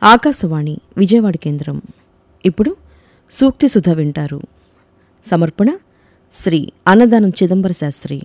ఆకాశవాణి విజయవాడ కేంద్రం ఇప్పుడు సూక్తి సుధ వింటారు సమర్పణ శ్రీ అన్నదానం చిదంబర శాస్త్రి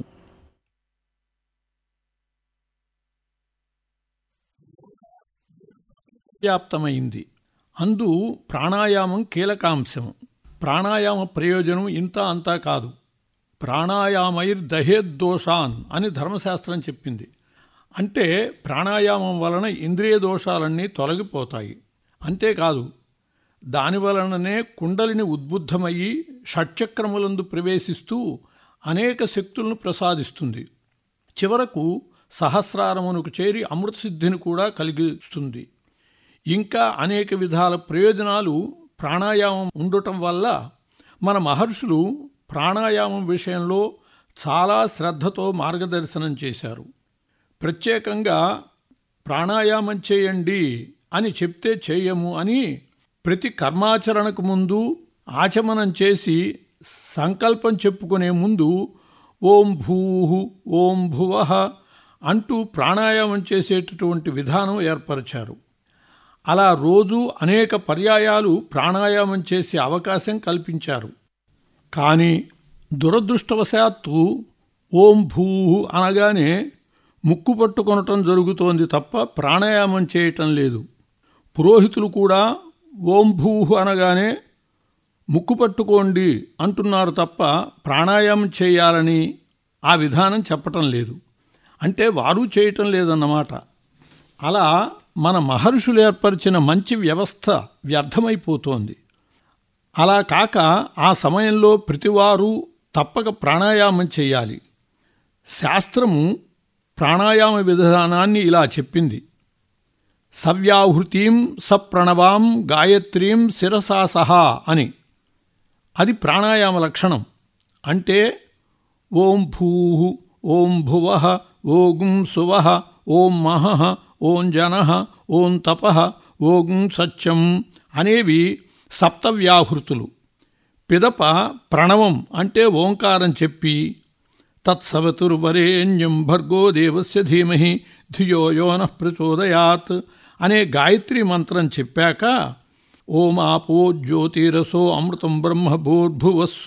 వ్యాప్తమైంది అందు ప్రాణాయామం కీలకాంశం ప్రాణాయామ ప్రయోజనం ఇంత అంతా కాదు ప్రాణాయామైర్ దహేద్దోషాన్ అని ధర్మశాస్త్రం చెప్పింది అంటే ప్రాణాయామం వలన ఇంద్రియ దోషాలన్నీ తొలగిపోతాయి అంతేకాదు దాని వలననే కుండలిని ఉద్బుద్ధమయ్యి షట్చక్రములందు ప్రవేశిస్తూ అనేక శక్తులను ప్రసాదిస్తుంది చివరకు సహస్రారమునకు చేరి అమృతసిద్ధిని కూడా కలిగిస్తుంది ఇంకా అనేక విధాల ప్రయోజనాలు ప్రాణాయామం ఉండటం వల్ల మన మహర్షులు ప్రాణాయామం విషయంలో చాలా శ్రద్ధతో మార్గదర్శనం చేశారు ప్రత్యేకంగా ప్రాణాయామం చేయండి అని చెప్తే చేయము అని ప్రతి కర్మాచరణకు ముందు ఆచమనం చేసి సంకల్పం చెప్పుకునే ముందు ఓం భూహు ఓం భువః అంటూ ప్రాణాయామం చేసేటటువంటి విధానం ఏర్పరిచారు అలా రోజు అనేక పర్యాయాలు ప్రాణాయామం చేసే అవకాశం కల్పించారు కానీ దురదృష్టవశాత్తు ఓం భూ అనగానే ముక్కు పట్టుకొనటం జరుగుతోంది తప్ప ప్రాణాయామం చేయటం లేదు పురోహితులు కూడా ఓం భూ అనగానే ముక్కు పట్టుకోండి అంటున్నారు తప్ప ప్రాణాయామం చేయాలని ఆ విధానం చెప్పటం లేదు అంటే వారు చేయటం లేదన్నమాట అలా మన మహర్షులు ఏర్పరిచిన మంచి వ్యవస్థ వ్యర్థమైపోతోంది అలా కాక ఆ సమయంలో ప్రతివారు తప్పక ప్రాణాయామం చేయాలి శాస్త్రము ప్రాణాయామ విధానాన్ని ఇలా చెప్పింది సవ్యాహృతిం సప్రణవాం గాయత్రీం శిరసా సహా అని అది ప్రాణాయామ లక్షణం అంటే ఓం భూ ఓం భువ ఓం సువ ఓం మహ ఓం జన ఓం తప ఓం సత్యం అనేవి సప్తవ్యాహృతులు పిదప ప్రణవం అంటే ఓంకారం చెప్పి తత్సవతుర్వరేణ్యం భర్గో దేవస్య ధీమహి ధియో యోన ప్రచోదయాత్ అనే గాయత్రి మంత్రం చెప్పాక ఓం ఆపో జ్యోతిరసో అమృతం బ్రహ్మ భూర్భువస్సు